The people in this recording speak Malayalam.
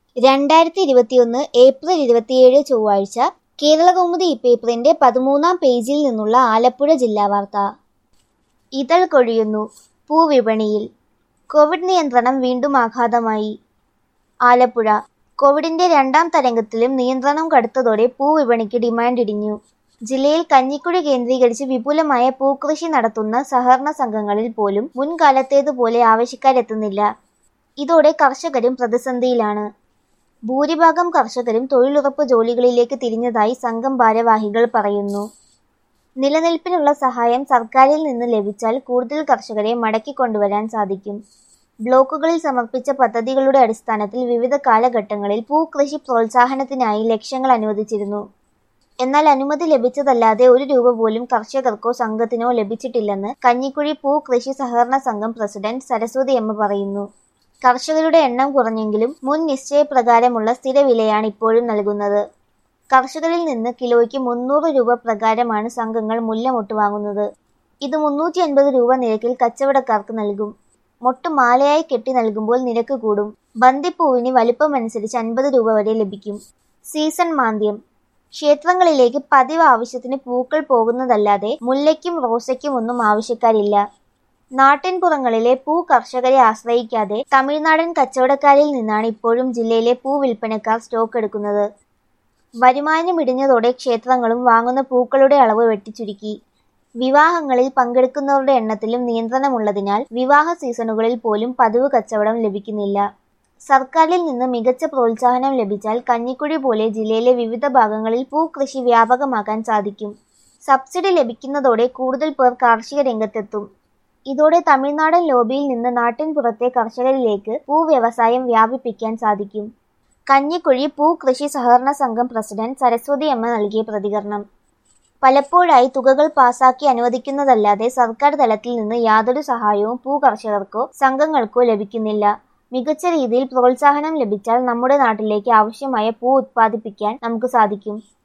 രണ്ടായിരത്തി ഇരുപത്തിയൊന്ന് ഏപ്രിൽ ഇരുപത്തിയേഴ് ചൊവ്വാഴ്ച കേരളകൗമുദി പേപ്പറിന്റെ പതിമൂന്നാം പേജിൽ നിന്നുള്ള ആലപ്പുഴ ജില്ലാ വാർത്ത ഇതൾ കൊഴിയുന്നു പൂവിപണിയിൽ കോവിഡ് നിയന്ത്രണം വീണ്ടും ആഘാതമായി ആലപ്പുഴ കോവിഡിന്റെ രണ്ടാം തരംഗത്തിലും നിയന്ത്രണം കടുത്തതോടെ പൂവിപണിക്ക് ഡിമാൻഡ് ഇടിഞ്ഞു ജില്ലയിൽ കഞ്ഞിക്കുഴി കേന്ദ്രീകരിച്ച് വിപുലമായ പൂക്കൃഷി നടത്തുന്ന സഹകരണ സംഘങ്ങളിൽ പോലും മുൻകാലത്തേതുപോലെ ആവശ്യക്കാരെത്തുന്നില്ല ഇതോടെ കർഷകരും പ്രതിസന്ധിയിലാണ് ഭൂരിഭാഗം കർഷകരും തൊഴിലുറപ്പ് ജോലികളിലേക്ക് തിരിഞ്ഞതായി സംഘം ഭാരവാഹികൾ പറയുന്നു നിലനിൽപ്പിനുള്ള സഹായം സർക്കാരിൽ നിന്ന് ലഭിച്ചാൽ കൂടുതൽ കർഷകരെ മടക്കിക്കൊണ്ടുവരാൻ സാധിക്കും ബ്ലോക്കുകളിൽ സമർപ്പിച്ച പദ്ധതികളുടെ അടിസ്ഥാനത്തിൽ വിവിധ കാലഘട്ടങ്ങളിൽ പൂക്കൃഷി പ്രോത്സാഹനത്തിനായി ലക്ഷ്യങ്ങൾ അനുവദിച്ചിരുന്നു എന്നാൽ അനുമതി ലഭിച്ചതല്ലാതെ ഒരു രൂപ പോലും കർഷകർക്കോ സംഘത്തിനോ ലഭിച്ചിട്ടില്ലെന്ന് കഞ്ഞിക്കുഴി പൂ കൃഷി സഹകരണ സംഘം പ്രസിഡന്റ് സരസ്വതി അമ്മ പറയുന്നു കർഷകരുടെ എണ്ണം കുറഞ്ഞെങ്കിലും മുൻ നിശ്ചയപ്രകാരമുള്ള സ്ഥിരവിലയാണ് ഇപ്പോഴും നൽകുന്നത് കർഷകരിൽ നിന്ന് കിലോയ്ക്ക് മുന്നൂറ് രൂപ പ്രകാരമാണ് സംഘങ്ങൾ മുല്ലമൊട്ട് വാങ്ങുന്നത് ഇത് മുന്നൂറ്റി അൻപത് രൂപ നിരക്കിൽ കച്ചവടക്കാർക്ക് നൽകും മൊട്ട് മാലയായി കെട്ടി നൽകുമ്പോൾ നിരക്ക് കൂടും ബന്ദിപ്പൂവിന് വലിപ്പമനുസരിച്ച് അൻപത് രൂപ വരെ ലഭിക്കും സീസൺ മാന്ദ്യം ക്ഷേത്രങ്ങളിലേക്ക് പതിവ് ആവശ്യത്തിന് പൂക്കൾ പോകുന്നതല്ലാതെ മുല്ലയ്ക്കും റോസയ്ക്കും ഒന്നും ആവശ്യക്കാരില്ല നാട്ടിൻപുറങ്ങളിലെ പൂ കർഷകരെ ആശ്രയിക്കാതെ തമിഴ്നാടൻ കച്ചവടക്കാരിൽ നിന്നാണ് ഇപ്പോഴും ജില്ലയിലെ പൂ വിൽപ്പനക്കാർ സ്റ്റോക്ക് എടുക്കുന്നത് വരുമാനം ഇടിഞ്ഞതോടെ ക്ഷേത്രങ്ങളും വാങ്ങുന്ന പൂക്കളുടെ അളവ് വെട്ടിച്ചുരുക്കി വിവാഹങ്ങളിൽ പങ്കെടുക്കുന്നവരുടെ എണ്ണത്തിലും നിയന്ത്രണമുള്ളതിനാൽ വിവാഹ സീസണുകളിൽ പോലും പതിവ് കച്ചവടം ലഭിക്കുന്നില്ല സർക്കാരിൽ നിന്ന് മികച്ച പ്രോത്സാഹനം ലഭിച്ചാൽ കഞ്ഞിക്കുഴി പോലെ ജില്ലയിലെ വിവിധ ഭാഗങ്ങളിൽ പൂക്കൃഷി വ്യാപകമാക്കാൻ സാധിക്കും സബ്സിഡി ലഭിക്കുന്നതോടെ കൂടുതൽ പേർ കാർഷിക രംഗത്തെത്തും ഇതോടെ തമിഴ്നാടൻ ലോബിയിൽ നിന്ന് നാട്ടിൻപുറത്തെ കർഷകരിലേക്ക് പൂ വ്യവസായം വ്യാപിപ്പിക്കാൻ സാധിക്കും കഞ്ഞിക്കുഴി പൂ കൃഷി സഹകരണ സംഘം പ്രസിഡന്റ് സരസ്വതി അമ്മ നൽകിയ പ്രതികരണം പലപ്പോഴായി തുകകൾ പാസാക്കി അനുവദിക്കുന്നതല്ലാതെ സർക്കാർ തലത്തിൽ നിന്ന് യാതൊരു സഹായവും പൂ കർഷകർക്കോ സംഘങ്ങൾക്കോ ലഭിക്കുന്നില്ല മികച്ച രീതിയിൽ പ്രോത്സാഹനം ലഭിച്ചാൽ നമ്മുടെ നാട്ടിലേക്ക് ആവശ്യമായ പൂ ഉത്പാദിപ്പിക്കാൻ നമുക്ക് സാധിക്കും